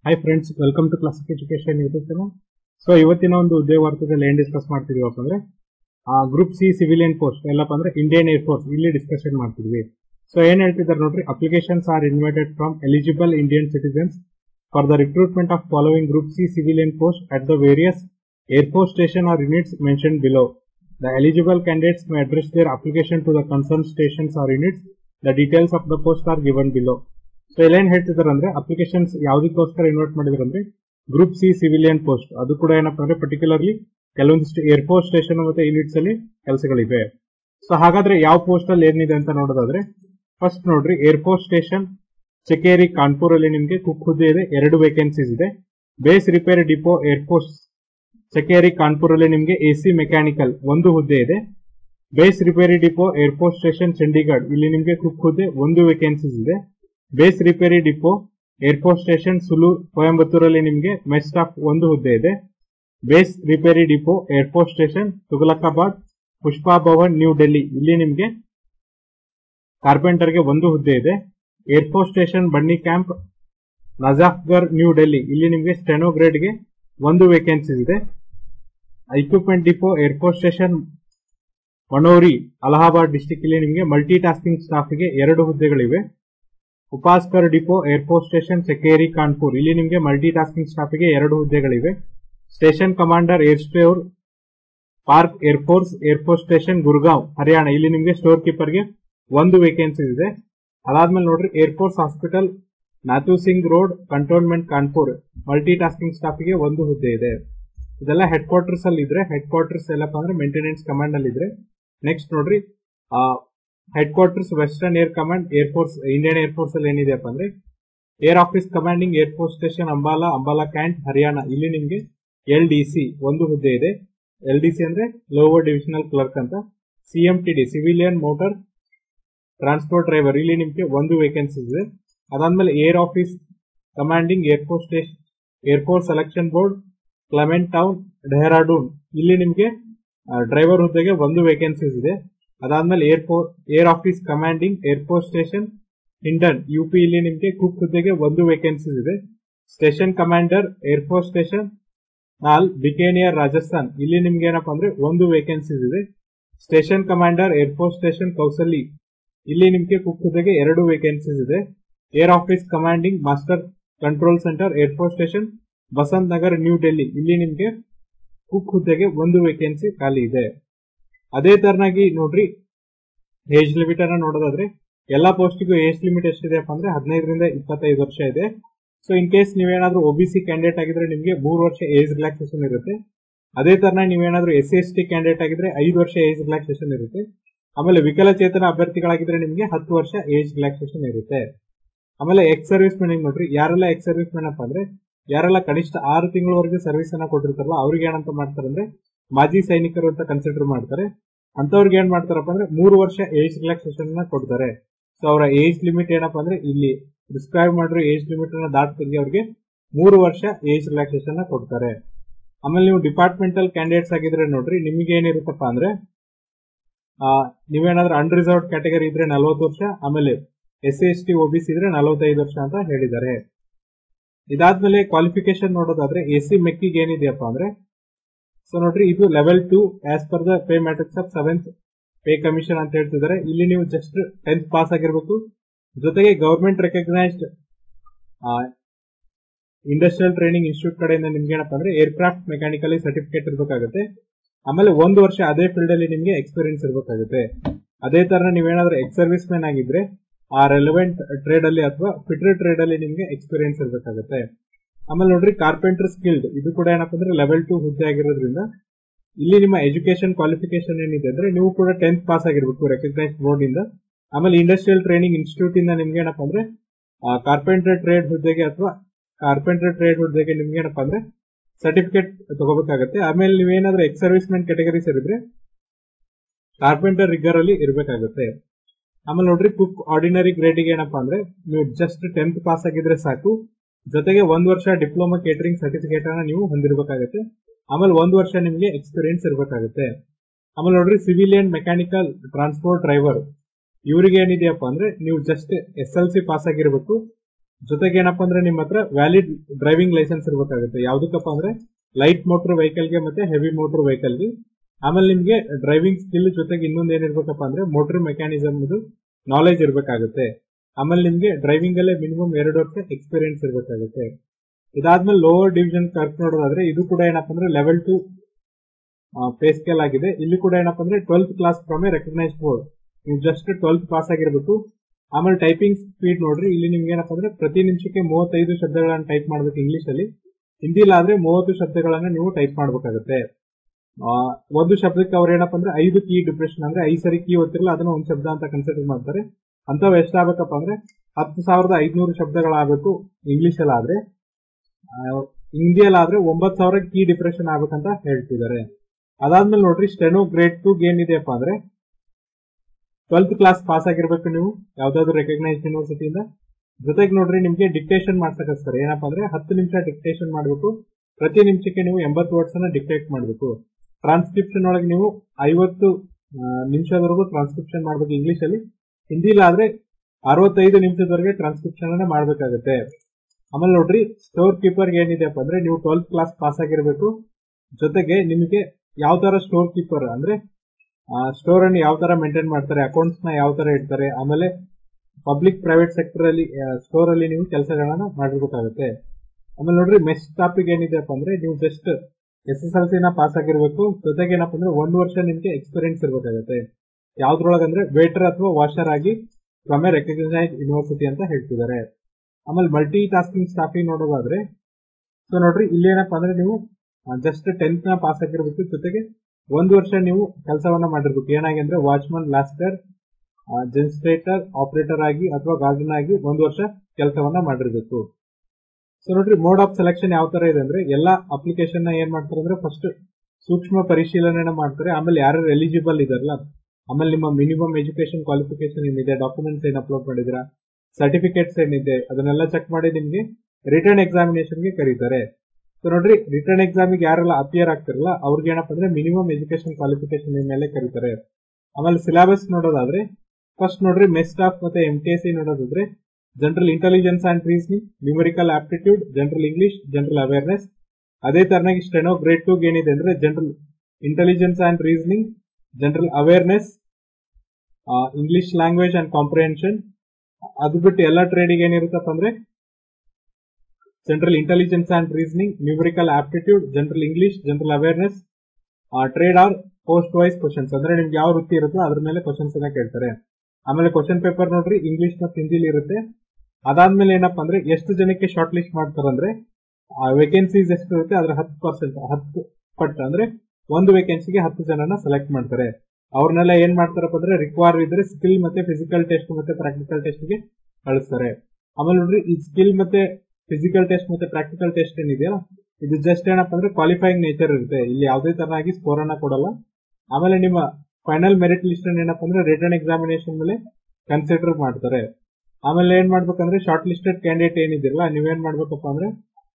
hi friends welcome to classic education YouTube channel so ಇವತ್ತಿನ ಒಂದು ಉದ್ಯೋಗ ವಾರ್ತೆದಲ್ಲಿ ಏನ್ ಡಿಸ್ಕಸ್ ಮಾಡ್ತಿದೀವಪ್ಪ ಅಂದ್ರೆ ಗ್ರೂಪ್ ಸಿ ಸಿವಿಲಿಯನ್ ಪೋಸ್ಟ್ ಎಲ್ಲಪ್ಪ ಅಂದ್ರೆ ಇಂಡಿಯನ್ ಏರ್ ಫೋರ್ಸ್ ಇಲ್ಲಿ ಡಿಸ್ಕಷನ್ ಮಾಡ್ತಿದ್ವಿ ಸೊ ಏನ್ ಹೇಳ್ತಿದ್ದಾರೆ ನೋಡ್ರಿ applications are invited from eligible Indian citizens for the recruitment of following group C civilian post at the various air force station or units mention below the eligible candidates may address their application to the concern stations R units the details of the post are given below so ಇಲ್ಲೇನ್ ಹೇಳ್ತಿದಾರೆ ಅಂದ್ರೆ applications ಯಾವ್ದಕ್ಕೋಸ್ಕರ invite ಮಾಡಿದ್ರು ಅಂದ್ರೆ group C civilian post ಅದು ಕೂಡ ಏನಪ್ಪಾ ಅಂದ್ರೆ particularly ಕೆಲವೊಂದಿಷ್ಟು ಏರ್ಫೋರ್ಸ್ ಸ್ಟೇಷನ್ ಮತ್ತೆ ಯೂನಿಟ್ಸ್ ಅಲ್ಲಿ ಕೆಲಸಗಳಿವೆ ಸೊ ಹಾಗಾದ್ರೆ ಯಾವ ಪೋಸ್ಟ್ ಅಲ್ಲಿ ಏನಿದೆ ಅಂತ ನೋಡೋದಾದ್ರೆ ಫಸ್ಟ್ ನೋಡ್ರಿ ಏರ್ಫೋರ್ಸ್ ಸ್ಟೇಷನ್ ಚಕೇರಿ ಕಾನ್ಪುರ್ ಅಲ್ಲಿ ನಿಮ್ಗೆ ಕುಕ್ ಹುದ್ದೆ ಇದೆ ಎರಡು ವೇಕೆನ್ಸೀಸ್ ಇದೆ base repair depot air force Chakeri Kanpur ಅಲ್ಲಿ ನಿಮ್ಗೆ ಎಸಿ ಮೆಕ್ಯಾನಿಕಲ್ ಒಂದು ಹುದ್ದೆ ಇದೆ base repair depot air force station Chandigarh ಇಲ್ಲಿ ನಿಮ್ಗೆ ಕುಕ್ ಹುದ್ದೆ ಒಂದು ವೇಕೆನ್ಸೀಸ್ ಇದೆ base repair depot air force station Sulur ಕೊಯಂಬತ್ತೂರಲ್ಲಿ ನಿಮ್ಗೆ ಮೆಸ್ ಸ್ಟಾಫ್ ಒಂದು ಹುದ್ದೆ ಇದೆ base repair depot air force station Tughlakabad Pushpa Bhavan New Delhi ಇಲ್ಲಿ ನಿಮ್ಗೆ ಕಾರ್ಪೆಂಟರ್ಗೆ ಒಂದು ಹುದ್ದೆ ಇದೆ air force station Banni camp Najafgarh New Delhi ಇಲ್ಲಿ ನಿಮ್ಗೆ ಸ್ಟೆನೋಗ್ರೇಡ್ಗೆ ಒಂದು ವೇಕೆನ್ಸೀಸ್ ಇದೆ equipment depot air force station Manauri Allahabad district ಇಲ್ಲಿ ನಿಮಗೆ ಮಲ್ಟಿ ಟಾಸ್ಕಿಂಗ್ ಸ್ಟಾಫ್ಗೆ ಎರಡು ಹುದ್ದೆಗಳಿವೆ Upaskar depot air force station Chakeri Kanpur ಇಲ್ಲಿ ನಿಮಗೆ ಮಲ್ಟಿ ಟಾಸ್ಕಿಂಗ್ ಸ್ಟಾಫ್ಗೆ ಎರಡು ಹುದ್ದೆಗಳಿವೆ station commander air store park air force air force station Gurgaon Haryana ಇಲ್ಲಿ ನಿಮಗೆ ಸ್ಟೋರ್ ಕೀಪರ್ಗೆ ಒಂದು ವೇಕೆನ್ಸೀಸ್ ಇದೆ ಅದಾದ್ಮೇಲೆ ನೋಡ್ರಿ air force hospital Nathu Singh road cantonment Kanpur multi tasking ಸ್ಟಾಫ್ಗೆ ಒಂದು ಹುದ್ದೆ ಇದೆ ಇದೆಲ್ಲ ಹೆಡ್ ಕ್ವಾರ್ಟರ್ಸ್ ಅಲ್ಲಿ ಇದ್ರೆ ಹೆಡ್ ಕ್ವಾರ್ಟರ್ಸ್ ಎಲ್ಲಪ್ಪ ಅಂದ್ರೆ ಮೇಂಟೆನೆನ್ಸ್ ಕಮಾಂಡ್ ಅಲ್ಲಿ ಇದ್ರೆ ನೆಕ್ಸ್ಟ್ ನೋಡ್ರಿ headquarters western air command air force Indian air force ಅಲ್ಲಿ ಏನಿದೆಯಪ್ಪ ಅಂದ್ರೆ air office commanding air force station Ambala Ambala cant Haryana ಇಲ್ಲಿ ನಿಮ್ಗೆ ಎಲ್ ಡಿ ಸಿ ಒಂದು ಹುದ್ದೆ ಇದೆ ಎಲ್ ಡಿ ಸಿ ಅಂದ್ರೆ ಲೋವರ್ ಡಿವಿಷನಲ್ ಕ್ಲರ್ಕ್ ಅಂತ CM T D civilian motor transport driver ಇಲ್ಲಿ ನಿಮ್ಗೆ ಒಂದು ವೇಕೆನ್ಸೀಸ್ ಇದೆ ಅದಾದ್ಮೇಲೆ air office commanding air force station air force selection board Clement town Dehradun ಇಲ್ಲಿ ನಿಮ್ಗೆ ಡ್ರೈವರ್ ಹುದ್ದೆಗೆ ಒಂದು ವೇಕೆನ್ಸೀಸ್ ಇದೆ ಅದಾದ್ಮೇಲೆ air force air office commanding air force station Hindan UP ಇಲ್ಲಿ ನಿಮ್ಗೆ ಕುಕ್ ಹುದ್ದೆಗೆ ಒಂದು ವೇಕೆನ್ಸೀಸ್ ಇದೆ ಸ್ಟೇಷನ್ ಕಮಾಂಡರ್ ಏರ್ಫೋರ್ಸ್ ಸ್ಟೇಷನ್ ನಾಲ್ ಬಿಕೇನಿಯರ್ ರಾಜಸ್ಥಾನ್ ಇಲ್ಲಿ ನಿಮ್ಗೆ ಏನಪ್ಪಾ ಅಂದ್ರೆ ಒಂದು ವೇಕೆನ್ಸೀಸ್ ಇದೆ station commander air force station Kasauli ಇಲ್ಲಿ ನಿಮ್ಗೆ ಕುಕ್ ಹುದ್ದೆಗೆ ಎರಡು ವೇಕೆನ್ಸೀಸ್ ಇದೆ air office commanding master control centre air force station Basant Nagar New Delhi ಇಲ್ಲಿ ನಿಮ್ಗೆ ಕುಕ್ ಹುದ್ದೆಗೆ ಒಂದು ವೇಕೆನ್ಸಿ ಖಾಲಿ ಇದೆ ಅದೇ ತರನಾಗಿ ನೋಡ್ರಿ ಏಜ್ ಲಿಮಿಟ್ ಅನ್ನ ನೋಡೋದಾದ್ರೆ ಎಲ್ಲಾ ಪೋಸ್ಟಿಗೂ ಏಜ್ ಲಿಮಿಟ್ ಎಷ್ಟಿದೆಯಪ್ಪ ಅಂದ್ರೆ ಹದಿನೈದರಿಂದ ಇಪ್ಪತ್ತೈದು ವರ್ಷ ಇದೆ ಸೊ ಇನ್ ಕೇಸ್ ನೀವೇನಾದ್ರೂ ಒಬಿಸಿ ಕ್ಯಾಂಡಿಡೇಟ್ ಆಗಿದ್ರೆ ನಿಮಗೆ ಮೂರು ವರ್ಷ ಏಜ್ ರಿಲ್ಯಾಕ್ಸೇಷನ್ ಇರುತ್ತೆ ಅದೇ ತರನ ನೀವೇನಾದ್ರೂ S C S T candidate ಆಗಿದ್ರೆ ಐದು ವರ್ಷ ಏಜ್ ರಿಲ್ಯಾಕ್ಸೇಷನ್ ಇರುತ್ತೆ ಆಮೇಲೆ ವಿಕಲಚೇತನ ಅಭ್ಯರ್ಥಿಗಳಾಗಿದ್ರೆ ನಿಮಗೆ ಹತ್ತು ವರ್ಷ ಏಜ್ ರಿಲ್ಯಾಕ್ಸೇಷನ್ ಇರುತ್ತೆ ಆಮೇಲೆ ಎಕ್ಸ್ ಸರ್ವಿಸ್ ಮೆನ್ ನೋಡ್ರಿ ಯಾರೆಲ್ಲ ಎಕ್ಸ್ ಸರ್ವಿಸ್ ಮೆನ್ ಅಪ್ಪ ಅಂದ್ರೆ ಯಾರೆಲ್ಲ ಕನಿಷ್ಠ ಆರು ತಿಂಗಳವರೆಗೆ ಸರ್ವಿಸ್ ಅನ್ನ ಕೊಟ್ಟಿರ್ತಾರಲ್ಲ ಅವ್ರಿಗೆ ಏನಂತ ಮಾಡ್ತಾರೆ ಅಂದ್ರೆ ಮಾಜಿ ಸೈನಿಕರು ಅಂತ ಕನ್ಸಿಡರ್ ಮಾಡ್ತಾರೆ ಅಂತವ್ರಿಗೆ ಏನ್ ಮಾಡ್ತಾರಪ್ಪ ಅಂದ್ರೆ ಮೂರು ವರ್ಷ ಏಜ್ ರಿಲ್ಯಾಕ್ಸೇಷನ್ ನ ಕೊಡ್ತಾರೆ ಸೊ ಅವರ ಏಜ್ ಲಿಮಿಟ್ ಏನಪ್ಪಾ ಅಂದ್ರೆ ಇಲ್ಲಿ ಪ್ರಿಸ್ಕ್ರೈಬ್ ಮಾಡಿರೋ ಏಜ್ ಲಿಮಿಟ್ ಅನ್ನ ದಾಟ್ತಿಗೆ ಅವ್ರಿಗೆ ಮೂರು ವರ್ಷ ಏಜ್ ರಿಲ್ಯಾಕ್ಸೇಷನ್ ನ ಕೊಡ್ತಾರೆ ಆಮೇಲೆ ನೀವು ಡಿಪಾರ್ಟ್ಮೆಂಟಲ್ ಕ್ಯಾಂಡಿಡೇಟ್ಸ್ ಆಗಿದ್ರೆ ನೋಡ್ರಿ ನಿಮ್ಗೆ ಏನಿರುತ್ತಪ್ಪ ಅಂದ್ರೆ ನೀವೇನಾದ್ರೂ ಅನ್ರಿಸರ್ವ್ಡ್ ಕ್ಯಾಟಗರಿ ಇದ್ರೆ ನಲ್ವತ್ತು ವರ್ಷ ಆಮೇಲೆ S C S T OBC ಇದ್ರೆ ನಲವತ್ತೈದು ವರ್ಷ ಅಂತ ಹೇಳಿದ್ದಾರೆ ಇದಾದ್ಮೇಲೆ ಕ್ವಾಲಿಫಿಕೇಶನ್ ನೋಡೋದಾದ್ರೆ ಎ ಸಿ ಮೆಕ್ಕಿಗೆ ಏನಿದೆಯಪ್ಪ ಅಂದ್ರೆ ಸೊ ನೋಡ್ರಿ ಇದು level two as per the pay matrix of seventh pay commission ಅಂತ ಹೇಳ್ತಿದ್ದಾರೆ ಇಲ್ಲಿ ನೀವು ಜಸ್ಟ್ ಟೆಂತ್ ಪಾಸ್ ಆಗಿರ್ಬೇಕು ಜೊತೆಗೆ government recognised industrial training institute ಕಡೆಯಿಂದ ನಿಮ್ಗೆ ಏನಪ್ಪ ಅಂದ್ರೆ ಏರ್ಕ್ರಾಫ್ಟ್ ಮೆಕ್ಯಾನಿಕಲಿ ಸರ್ಟಿಫಿಕೇಟ್ ಇರಬೇಕಾಗುತ್ತೆ ಆಮೇಲೆ ಒಂದು ವರ್ಷ ಅದೇ ಫೀಲ್ಡ್ ಅಲ್ಲಿ ನಿಮ್ಗೆ ಎಕ್ಸ್ಪೀರಿಯನ್ಸ್ ಇರಬೇಕಾಗುತ್ತೆ ಅದೇ ತರ ನೀವೇನಾದ್ರೂ ಎಕ್ಸ್ ಸರ್ವಿಸ್ ಮ್ಯಾನ್ ಆಗಿದ್ರೆ ಆ ರೆಲೆವೆಂಟ್ ಟ್ರೇಡ್ ಅಲ್ಲಿ ಅಥವಾ ಫಿಟರ್ ಟ್ರೇಡ್ ಅಲ್ಲಿ ನಿಮ್ಗೆ ಎಕ್ಸ್ಪೀರಿಯನ್ಸ್ ಇರಬೇಕಾಗುತ್ತೆ ಆಮೇಲೆ ನೋಡ್ರಿ ಕಾರ್ಪೆಂಟರ್ ಸ್ಕಿಲ್ಡ್ ಇದು ಕೂಡ ಏನಪ್ಪ ಅಂದ್ರೆ ಲೆವೆಲ್ ಟು ಹುದ್ದೆ ಆಗಿರೋದ್ರಿಂದ ಇಲ್ಲಿ ನಿಮ್ಮ ಎಜುಕೇಶನ್ ಕ್ವಾಲಿಫಿಕೇಶನ್ ಏನಿದೆ ಅಂದ್ರೆ ನೀವು ಕೂಡ ಟೆಂತ್ ಪಾಸ್ ಆಗಿರ್ಬೇಕು ರೆಕಗ್ನೈಸ್ ಬೋರ್ಡ್ ಇಂದ ಆಮೇಲೆ ಇಂಡಸ್ಟ್ರಿಯಲ್ ಟ್ರೈನಿಂಗ್ ಇನ್ಸ್ಟಿಟ್ಯೂಟ್ ಇಂದ ನಿಮ್ಗೆ ಏನಪ್ಪ ಅಂದ್ರೆ ಕಾರ್ಪೆಂಟರ್ ಟ್ರೇಡ್ ಹುದ್ದೆಗೆ ಅಥವಾ ಕಾರ್ಪೆಂಟರ್ ಟ್ರೇಡ್ ಹುದ್ದೆಗೆ ನಿಮ್ಗೆ ಏನಪ್ಪ ಅಂದ್ರೆ ಸರ್ಟಿಫಿಕೇಟ್ ತಗೋಬೇಕಾಗುತ್ತೆ ಆಮೇಲೆ ನೀವೇನಾದ್ರೂ ಎಕ್ಸ್ ಸರ್ವಿಸ್ ಮೆನ್ ಕೆಟಗರೀಸ್ ಇರಿದ್ರೆ ಕಾರ್ಪೆಂಟರ್ ರಿಗರ್ ಅಲ್ಲಿ ಇರಬೇಕಾಗುತ್ತೆ ಆಮೇಲೆ ನೋಡ್ರಿ ಕುಕ್ ಆರ್ಡಿನರಿ ಗ್ರೇಡಿಗೆ ಏನಪ್ಪಾ ಅಂದ್ರೆ ನೀವು ಜಸ್ಟ್ ಟೆಂತ್ ಪಾಸ್ ಆಗಿದ್ರೆ ಸಾಕು ಜೊತೆಗೆ ಒಂದ್ ವರ್ಷ ಡಿಪ್ಲೊಮಾ ಕೇಟರಿಂಗ್ ಸರ್ಟಿಫಿಕೇಟ್ ಅನ್ನ ನೀವು ಹೊಂದಿರಬೇಕಾಗುತ್ತೆ ಆಮೇಲೆ ಒಂದ್ ವರ್ಷ ನಿಮಗೆ ಎಕ್ಸ್ಪೀರಿಯನ್ಸ್ ಇರಬೇಕಾಗುತ್ತೆ ಆಮೇಲೆ ನೋಡ್ರಿ ಸಿವಿಲಿಯನ್ ಮೆಕ್ಯಾನಿಕಲ್ ಟ್ರಾನ್ಸ್ಪೋರ್ಟ್ ಡ್ರೈವರ್ ಇವ್ರಿಗೆ ಏನಿದೆಯಪ್ಪ ಅಂದ್ರೆ ನೀವು just S L C pass ಆಗಿರ್ಬೇಕು ಜೊತೆಗೆ ಏನಪ್ಪಾ ಅಂದ್ರೆ ನಿಮ್ಮ ಹತ್ರ ವ್ಯಾಲಿಡ್ ಡ್ರೈವಿಂಗ್ ಲೈಸೆನ್ಸ್ ಇರಬೇಕಾಗುತ್ತೆ ಯಾವ್ದಕ್ಕಪ್ಪ ಅಂದ್ರೆ ಲೈಟ್ ಮೋಟರ್ ವೆಹಿಕಲ್ಗೆ ಮತ್ತೆ ಹೆವಿ ಮೋಟರ್ ವೆಹಿಕಲ್ಗೆ ಆಮೇಲೆ ನಿಮ್ಗೆ ಡ್ರೈವಿಂಗ್ ಸ್ಕಿಲ್ ಜೊತೆಗೆ ಇನ್ನೊಂದು ಏನಿರ್ಬೇಕಪ್ಪ ಅಂದ್ರೆ ಮೋಟರ್ ಮೆಕ್ಯಾನಿಸಮ್ ನಾಲೆಜ್ ಇರಬೇಕಾಗುತ್ತೆ ಆಮೇಲೆ ನಿಮ್ಗೆ ಡ್ರೈವಿಂಗ್ ಅಲ್ಲೇ ಮಿನಿಮಮ್ ಎರಡು ವರ್ಷ ಎಕ್ಸ್ಪೀರಿಯನ್ಸ್ ಇರಬೇಕಾಗುತ್ತೆ ಇದಾದ್ಮೇಲೆ ಲೋವರ್ ಡಿವಿಷನ್ ಕರ್ಕ್ ನೋಡೋದಾದ್ರೆ ಇದು ಕೂಡ ಏನಪ್ಪಾ ಅಂದ್ರೆ ಲೆವೆಲ್ ಟು ಪೇ ಸ್ಕೇಲ್ ಆಗಿದೆ ಇಲ್ಲಿ ಕೂಡ ಏನಪ್ಪಾ ಅಂದ್ರೆ twelfth class from a recognise board ನೀವು ಜಸ್ಟ್ ಟ್ವೆಲ್ತ್ ಪಾಸ್ ಆಗಿರ್ಬೇಕು ಆಮೇಲೆ ಟೈಪಿಂಗ್ ಸ್ಪೀಡ್ ನೋಡ್ರಿ ಇಲ್ಲಿ ನಿಮ್ಗೆ ಏನಪ್ಪಾ ಅಂದ್ರೆ ಪ್ರತಿ ನಿಮಿಷಕ್ಕೆ ಮೂವತ್ತೈದು ಶಬ್ದಗಳನ್ನ ಟೈಪ್ ಮಾಡ್ಬೇಕು ಇಂಗ್ಲಿಷ್ ಅಲ್ಲಿ ಹಿಂದಿಲಾದ್ರೆ ಮೂವತ್ತು ಶಬ್ದಗಳನ್ನ ನೀವು ಟೈಪ್ ಮಾಡ್ಬೇಕಾಗುತ್ತೆ ಆ, ಒಂದು ಶಬ್ದಕ್ಕೆ ಅವ್ರು ಏನಪ್ಪಾ ಅಂದ್ರೆ ಐದು ಕೀ ಡಿಪ್ರೆಷನ್ ಅಂದ್ರೆ ಐದು ಸರಿ ಕೀ ಓದ್ತಿರಲ್ಲ ಅದನ್ನ ಒಂದು ಶಬ್ದ ಅಂತ ಕನ್ಸಿಡರ್ ಮಾಡ್ತಾರೆ ಅಂತವ್ ಎಷ್ಟಾಗಬೇಕಪ್ಪ ಅಂದ್ರೆ ಹತ್ತು ಸಾವಿರದ ಐದ್ನೂರು ಶಬ್ದಗಳಾಗಬೇಕು ಇಂಗ್ಲಿಷ್ ಅಲ್ಲಿ ಆದ್ರೆ ಹಿಂದಿಯಲ್ಲಿ ಆದ್ರೆ ಒಂಬತ್ ಸಾವಿರ ಕೀ ಡಿಪ್ರೆಷನ್ ಆಗ್ಬೇಕಂತ ಹೇಳ್ತಿದ್ದಾರೆ ಅದಾದ್ಮೇಲೆ ನೋಡ್ರಿ ಸ್ಟೆನೋ ಗ್ರೇಡ್ ಟು ಏನಿದೆಯಪ್ಪ ಅಂದ್ರೆ ಟ್ವೆಲ್ತ್ ಕ್ಲಾಸ್ ಪಾಸ್ ಆಗಿರ್ಬೇಕು ನೀವು ಯಾವ್ದಾದ್ರು ರೆಕಗ್ನೈಸ್ ಯೂನಿವರ್ಸಿಟಿಯಿಂದ ಜೊತೆಗೆ ನೋಡ್ರಿ ನಿಮ್ಗೆ ಡಿಕ್ಟೇಷನ್ ಮಾಡ್ಸಕ್ ಹಚ್ತಾರೆ ಏನಪ್ಪಾ ಅಂದ್ರೆ ಹತ್ತು ನಿಮಿಷ ಡಿಕ್ಟೇಷನ್ ಮಾಡಬೇಕು ಪ್ರತಿ ನಿಮಿಷಕ್ಕೆ ನೀವು ಎಂಬತ್ತು ವರ್ಡ್ಸ್ ಅನ್ನ ಡಿಕ್ಟೇಟ್ ಮಾಡಬೇಕು ಟ್ರಾನ್ಸ್ಕ್ರಿಪ್ಷನ್ ಒಳಗೆ ನೀವು ಐವತ್ತು ನಿಮಿಷದವರೆಗೂ ಟ್ರಾನ್ಸ್ಕ್ರಿಪ್ಷನ್ ಮಾಡ್ಬೇಕು ಇಂಗ್ಲಿಷ್ ಅಲ್ಲಿ ಹಿಂದಿಲಾದ್ರೆ ಅರವತ್ತೈದು ನಿಮಿಷದವರೆಗೆ ಟ್ರಾನ್ಸ್ಕ್ರಿಪ್ಷನ್ ಅನ್ನ ಮಾಡ್ಬೇಕಾಗುತ್ತೆ ಆಮೇಲೆ ನೋಡ್ರಿ ಸ್ಟೋರ್ ಕೀಪರ್ ಏನಿದೆಯಪ್ಪ ಅಂದ್ರೆ ನೀವು ಟ್ವೆಲ್ತ್ ಕ್ಲಾಸ್ ಪಾಸ್ ಆಗಿರ್ಬೇಕು ಜೊತೆಗೆ ನಿಮಗೆ ಯಾವ ತರ ಸ್ಟೋರ್ ಕೀಪರ್ ಅಂದ್ರೆ ಸ್ಟೋರ್ ಅನ್ನು ಯಾವ ತರ ಮೇಂಟೈನ್ ಮಾಡ್ತಾರೆ ಅಕೌಂಟ್ಸ್ ನ ಯಾವ ತರ ಇಡ್ತಾರೆ ಆಮೇಲೆ ಪಬ್ಲಿಕ್ ಪ್ರೈವೇಟ್ ಸೆಕ್ಟರ್ ಅಲ್ಲಿ ಸ್ಟೋರ್ ಅಲ್ಲಿ ನೀವು ಕೆಲಸಗಳನ್ನ ಮಾಡಿರ್ಬೇಕಾಗುತ್ತೆ ಆಮೇಲೆ ನೋಡ್ರಿ ಮೆಸ್ ಟಾಪಿಕ್ ಏನಿದೆಯಪ್ಪ ಅಂದ್ರೆ ನೀವು just S S L C ನ ಪಾಸ್ ಆಗಿರ್ಬೇಕು ಜೊತೆಗೆ ಏನಪ್ಪ ಅಂದ್ರೆ ಒಂದು ವರ್ಷ ನಿಮ್ಗೆ ಎಕ್ಸ್ಪೀರಿಯನ್ಸ್ ಇರ್ಬೇಕಾಗುತ್ತೆ ಯಾವ್ದ್ರೊಳಗಂದ್ರೆ ವೇಟರ್ ಅಥವಾ ವಾಷರ್ ಆಗಿ ಫ್ರಮ್ ಎ ರೆಕಗ್ನೈಸ್ ಯೂನಿವರ್ಸಿಟಿ ಅಂತ ಹೇಳ್ತಿದ್ದಾರೆ ಆಮೇಲೆ ಮಲ್ಟಿ ಟಾಸ್ಕಿಂಗ್ ಸ್ಟಾಫಿಂಗ್ ನೋಡೋದಾದ್ರೆ ಸೊ ನೋಡ್ರಿ ಇಲ್ಲಿ ಏನಪ್ಪಾ ಅಂದ್ರೆ ನೀವು ಜಸ್ಟ್ ಟೆಂತ್ ನ ಪಾಸ್ ಆಗಿರ್ಬೇಕು ಜೊತೆಗೆ ಒಂದು ವರ್ಷ ನೀವು ಕೆಲಸವನ್ನ ಮಾಡಿರ್ಬೇಕು ಏನಾಗಿ ಅಂದ್ರೆ ವಾಚ್ಮನ್ ಲಾಸ್ಟರ್ ಜೆನ್ಸ್ಟ್ರೇಟರ್ ಆಪರೇಟರ್ ಆಗಿ ಅಥವಾ ಗಾರ್ಡನ್ ಆಗಿ ಒಂದು ವರ್ಷ ಕೆಲಸವನ್ನ ಮಾಡಿರ್ಬೇಕು ಸೊ ನೋಡ್ರಿ ಮೋಡ್ ಆಫ್ ಸೆಲೆಕ್ಷನ್ ಯಾವ ತರ ಇದೆ ಅಂದ್ರೆ ಎಲ್ಲಾ ಅಪ್ಲಿಕೇಶನ್ ನ ಏನ್ ಮಾಡ್ತಾರೆ ಅಂದ್ರೆ ಫಸ್ಟ್ ಸೂಕ್ಷ್ಮ ಪರಿಶೀಲನೆ ಮಾಡ್ತಾರೆ ಆಮೇಲೆ ಯಾರು ಎಲಿಜಿಬಲ್ ಇದಾರಲ್ಲ ಆಮೇಲೆ ನಿಮ್ಮ ಮಿನಿಮಮ್ ಎಜುಕೇಶನ್ ಕ್ವಾಲಿಫಿಕೇಶನ್ ಏನಿದೆ ಡಾಕ್ಯುಮೆಂಟ್ಸ್ ಏನ್ ಅಪ್ಲೋಡ್ ಮಾಡಿದ್ರ ಸರ್ಟಿಫಿಕೇಟ್ಸ್ ಏನಿದೆ ಅದನ್ನೆಲ್ಲ ಚೆಕ್ ಮಾಡಿ ನಿಮ್ಗೆ ರಿಟರ್ನ್ ಎಕ್ಸಾಮಿನೇಷನ್ ಗೆ ಕರೀತಾರೆ ಸೊ ನೋಡ್ರಿ ರಿಟರ್ನ್ ಎಕ್ಸಾಮ್ ಯಾರೆಲ್ಲ ಅಪಿಯರ್ ಆಗ್ತಿರಲ್ಲ ಅವ್ರಿಗೆ ಏನಪ್ಪ ಅಂದ್ರೆ ಮಿನಿಮಮ್ ಎಜುಕೇಶನ್ ಕ್ವಾಲಿಫಿಕೇಶನ್ ಮೇಲೆ ಕರೀತಾರೆ ಆಮೇಲೆ ಸಿಲೆಬಸ್ ನೋಡೋದಾದ್ರೆ ಫಸ್ಟ್ ನೋಡ್ರಿ ಮೆಸ್ ಸ್ಟಾಫ್ ಮತ್ತೆ ಎಂ ಟಿ ಎಸ್ ಸಿ ನೋಡೋದಾದ್ರೆ general intelligence and reasoning numerical aptitude general English general awareness ಅದೇ ತರನಾಗಿ ಸ್ಟೆನೋ ಗ್ರೇಡ್ ಟೂ ಏನಿದೆ ಅಂದ್ರೆ general intelligence and reasoning general awareness English language and comprehension ಅದು ಬಿಟ್ಟು ಎಲ್ಲ ಟ್ರೇಡಿಗೆ ಏನಿರುತ್ತಪ್ಪ ಅಂದ್ರೆ general intelligence and reasoning numerical aptitude general English general awareness trade or post wise questions ಅಂದ್ರೆ ನಿಮ್ಗೆ ಯಾವ ವೃತ್ತಿ ಇರುತ್ತೋ ಅದ್ರ ಮೇಲೆ ಕ್ವಶನ್ಸ್ ಅನ್ನ ಕೇಳ್ತಾರೆ ಆಮೇಲೆ ಕ್ವಶನ್ ಪೇಪರ್ ನೋಡ್ರಿ ಇಂಗ್ಲಿಷ್ ಮತ್ತು ಹಿಂದಿಲಿ ಇರುತ್ತೆ ಅದಾದ್ಮೇಲೆ ಏನಪ್ಪಾ ಅಂದ್ರೆ ಎಷ್ಟು ಜನಕ್ಕೆ ಶಾರ್ಟ್ ಲಿಸ್ಟ್ ಮಾಡ್ತಾರಂದ್ರೆ ವೇಕೆನ್ಸೀಸ್ ಎಷ್ಟು ಇರುತ್ತೆ ಅದ್ರ ಹತ್ತು ಪರ್ಸೆಂಟ್ ಹತ್ತು ಪಟ್ಟು ಅಂದ್ರೆ ಒಂದು ವೇಕೆನ್ಸಿಗೆ ಹತ್ತು ಜನನ ಸೆಲೆಕ್ಟ್ ಮಾಡ್ತಾರೆ ಅವ್ರನ್ನೆಲ್ಲ ಏನ್ ಮಾಡ್ತಾರಪ್ಪ ಅಂದ್ರೆ ರಿಕ್ವೈರ್ ಇದ್ರೆ ಸ್ಕಿಲ್ ಮತ್ತೆ ಫಿಸಿಕಲ್ ಟೆಸ್ಟ್ ಮತ್ತೆ ಪ್ರಾಕ್ಟಿಕಲ್ ಟೆಸ್ಟ್ ಗೆ ಕಳಿಸ್ತಾರೆ ಆಮೇಲೆ ನೋಡ್ರಿ ಈ ಸ್ಕಿಲ್ ಮತ್ತೆ ಫಿಸಿಕಲ್ ಟೆಸ್ಟ್ ಮತ್ತೆ ಪ್ರಾಕ್ಟಿಕಲ್ ಟೆಸ್ಟ್ ಏನಿದೆಯಲ್ಲ ಇದು ಜಸ್ಟ್ ಏನಪ್ಪ ಅಂದ್ರೆ ಕ್ವಾಲಿಫೈಯಿಂಗ್ ನೇಚರ್ ಇರುತ್ತೆ ಇಲ್ಲಿ ಯಾವುದೇ ತರನಾಗಿ ಸ್ಕೋರ್ ಅನ್ನ ಕೊಡಲ್ಲ ಆಮೇಲೆ ನಿಮ್ಮ ಫೈನಲ್ ಮೆರಿಟ್ ಲಿಸ್ಟ್ ಏನಪ್ಪ ಅಂದ್ರೆ ರಿಟರ್ನ್ ಎಕ್ಸಾಮಿನೇಷನ್ ಮೇಲೆ ಕನ್ಸಿಡರ್ ಮಾಡ್ತಾರೆ ಆಮೇಲೆ ಏನ್ ಮಾಡ್ಬೇಕಂದ್ರೆ ಶಾರ್ಟ್ ಲಿಸ್ಟೆಡ್ ಕ್ಯಾಂಡಿಡೇಟ್ ಏನಿದಿರಲ್ಲ ನೀವೇನ್ ಮಾಡ್ಬೇಕಪ್ಪ ಅಂದ್ರೆ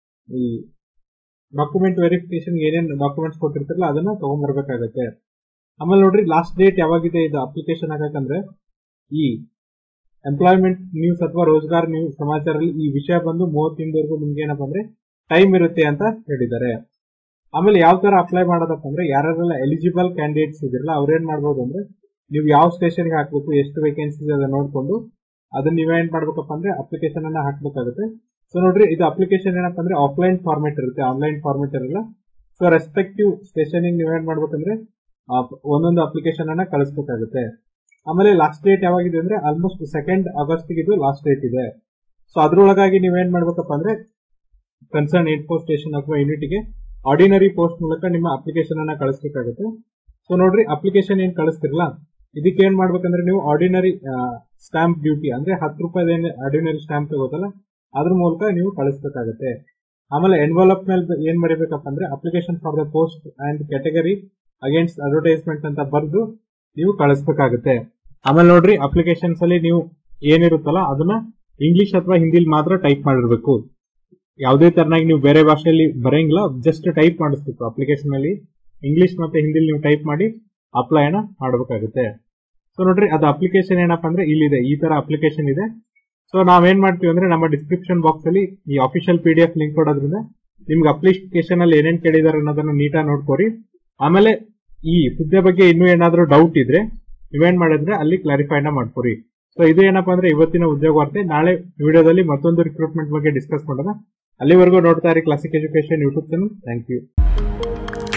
ಈ ಡಾಕ್ಯುಮೆಂಟ್ ವೆರಿಫಿಕೇಶನ್ ಏನೇನು ಡಾಕ್ಯುಮೆಂಟ್ಸ್ ಕೊಟ್ಟಿರ್ತಾರಲ್ಲ ಅದನ್ನ ತಗೊಂಡ್ಬರ್ಬೇಕಾಗತ್ತೆ ಆಮೇಲೆ ನೋಡ್ರಿ ಲಾಸ್ಟ್ ಡೇಟ್ ಯಾವಾಗಿದೆ ಇದು ಅಪ್ಲಿಕೇಶನ್ ಆಗಬೇಕಂದ್ರೆ ಈ ಎಂಪ್ಲಾಯ್ಮೆಂಟ್ ನ್ಯೂಸ್ ಅಥವಾ ರೋಜ್ಗಾರ್ ನ್ಯೂಸ್ ಸಮಾಚಾರದಲ್ಲಿ ಈ ವಿಷಯ ಬಂದು ಮೂವತ್ತಿನವರೆಗೂ ನಿಮ್ಗೆ ಏನಪ್ಪ ಅಂದ್ರೆ ಟೈಮ್ ಇರುತ್ತೆ ಅಂತ ಹೇಳಿದ್ದಾರೆ ಆಮೇಲೆ ಯಾವ ತರ ಅಪ್ಲೈ ಮಾಡೋದಪ್ಪ ಅಂದ್ರೆ ಯಾರೆಲ್ಲ ಎಲಿಜಿಬಲ್ ಕ್ಯಾಂಡಿಡೇಟ್ಸ್ ಇದಿರಲ್ಲ ಅವ್ರೇನ್ ಮಾಡ್ಬೋದು ಅಂದ್ರೆ ನೀವು ಯಾವ ಸ್ಟೇಷನ್ಗೆ ಹಾಕ್ಬೇಕು ಎಷ್ಟು ವೇಕೆನ್ಸೀಸ್ ಅದ ನೋಡ್ಕೊಂಡು ಅದನ್ನ ನೀವೇನ್ ಮಾಡ್ಬೇಕಪ್ಪ ಅಂದ್ರೆ ಅಪ್ಲಿಕೇಶನ್ ಅನ್ನ ಹಾಕ್ಬೇಕಾಗುತ್ತೆ ಸೊ ನೋಡ್ರಿ ಇದು ಅಪ್ಲಿಕೇಶನ್ ಏನಪ್ಪ ಅಂದ್ರೆ ಆಫ್ಲೈನ್ ಫಾರ್ಮೆಟ್ ಇರುತ್ತೆ ಆನ್ಲೈನ್ ಫಾರ್ಮೆಟ್ ಇರಲ್ಲ ಸೊ ರೆಸ್ಪೆಕ್ಟಿವ್ ಸ್ಟೇಷನ್ ನೀವೇನ್ ಮಾಡ್ಬೇಕಂದ್ರೆ ಆ, ಒಂದೊಂದು ಅಪ್ಲಿಕೇಶನ್ ಅನ್ನ ಕಳಿಸ್ಬೇಕಾಗುತ್ತೆ ಆಮೇಲೆ ಲಾಸ್ಟ್ ಡೇಟ್ ಯಾವಾಗಿದೆ ಅಂದ್ರೆ ಆಲ್ಮೋಸ್ಟ್ ಸೆಕೆಂಡ್ ಆಗಸ್ಟ್ ಇದು ಲಾಸ್ಟ್ ಡೇಟ್ ಇದೆ ಸೊ ಅದ್ರೊಳಗಾಗಿ ನೀವೇನ್ ಮಾಡ್ಬೇಕಪ್ಪ ಅಂದ್ರೆ ಕನ್ಸರ್ನ್ ಏಟ್ ಫೋರ್ ಸ್ಟೇಷನ್ ಅಥವಾ ಯೂನಿಟ್ಗೆ ಆರ್ಡಿನರಿ ಪೋಸ್ಟ್ ಮೂಲಕ ನಿಮ್ಮ ಅಪ್ಲಿಕೇಶನ್ ಅನ್ನ ಕಳಿಸ್ಬೇಕಾಗುತ್ತೆ ಸೊ ನೋಡ್ರಿ ಅಪ್ಲಿಕೇಶನ್ ಏನ್ ಕಳಿಸ್ತಿರಲ್ಲ ಇದಕ್ಕೆ ಏನ್ ಮಾಡ್ಬೇಕಂದ್ರೆ ನೀವು ಆರ್ಡಿನರಿ ಸ್ಟಾಂಪ್ ಡ್ಯೂಟಿ ಅಂದ್ರೆ ಹತ್ತು ರೂಪಾಯಿ ಏನ್ ಆರ್ಡಿನರಿ ಸ್ಟಾಂಪ್ ತಗೋತಲ್ಲ ಅದ್ರ ಮೂಲಕ ನೀವು ಕಳಿಸ್ಬೇಕಾಗುತ್ತೆ ಆಮೇಲೆ ಎನ್ವಲಪ್ ಮೇಲೆ ಏನ್ ಬರೀಬೇಕಪ್ಪ ಅಂದ್ರೆ application for the post and category against advertisement ಅಂತ ಬರೆದು ನೀವು ಕಳಿಸ್ಬೇಕಾಗುತ್ತೆ ಆಮೇಲೆ ನೋಡ್ರಿ ಅಪ್ಲಿಕೇಶನ್ಸ್ ಅಲ್ಲಿ ನೀವು ಏನಿರುತ್ತಲ್ಲ ಅದನ್ನ ಇಂಗ್ಲಿಷ್ ಅಥವಾ ಹಿಂದಿಲಿ ಮಾತ್ರ ಟೈಪ್ ಮಾಡಿರ್ಬೇಕು ಯಾವುದೇ ತರನಾಗಿ ನೀವು ಬೇರೆ ಭಾಷೆಯಲ್ಲಿ ಬರೆಯಂಗಿಲ್ಲ ಜಸ್ಟ್ ಟೈಪ್ ಮಾಡಿಸ್ಬೇಕು ಅಪ್ಲಿಕೇಶನ್ ಅಲ್ಲಿ ಇಂಗ್ಲಿಷ್ ಮತ್ತೆ ಹಿಂದಿಲಿ ನೀವು ಟೈಪ್ ಮಾಡಿ ಅಪ್ಲೈನ ಮಾಡಬೇಕಾಗುತ್ತೆ ಸೊ ನೋಡ್ರಿ ಅದು ಅಪ್ಲಿಕೇಶನ್ ಏನಪ್ಪಾ ಅಂದ್ರೆ ಇಲ್ಲಿದೆ ಈ ತರ ಅಪ್ಲಿಕೇಶನ್ ಇದೆ ಸೊ ನಾವೇನ್ ಮಾಡ್ತೀವಿ ಅಂದ್ರೆ ನಮ್ಮ ಡಿಸ್ಕ್ರಿಪ್ಷನ್ ಬಾಕ್ಸ್ ಅಲ್ಲಿ ಈ official P D F link ಕೊಡೋದ್ರಿಂದ ನಿಮ್ಗೆ ಅಪ್ಲಿಕೇಶನ್ ಅಲ್ಲಿ ಏನೇನ್ ಕೇಳಿದಾರೆ ಅನ್ನೋದನ್ನ ನೀಟಾಗಿ ನೋಡ್ಕೊರಿ ಆಮೇಲೆ ಈ ಹುದ್ದೆ ಬಗ್ಗೆ ಇನ್ನೂ ಏನಾದ್ರೂ ಡೌಟ್ ಇದ್ರೆ ನೀವೇನ್ ಮಾಡಿದ್ರೆ ಅಲ್ಲಿ ಕ್ಲಾರಿಫೈನ ಮಾಡ್ಕೊರಿ ಸೊ ಇದು ಏನಪ್ಪಾ ಅಂದ್ರೆ ಇವತ್ತಿನ ಉದ್ಯೋಗ ವಾರ್ತೆ ನಾಳೆ ವಿಡಿಯೋದಲ್ಲಿ ಮತ್ತೊಂದು ರಿಕ್ರೂಟ್ಮೆಂಟ್ ಬಗ್ಗೆ ಡಿಸ್ಕಸ್ ಮಾಡೋಣ ಅಲ್ಲಿವರೆಗೂ ನೋಡ್ತಾ ಇರಿ classic education YouTube channel thank you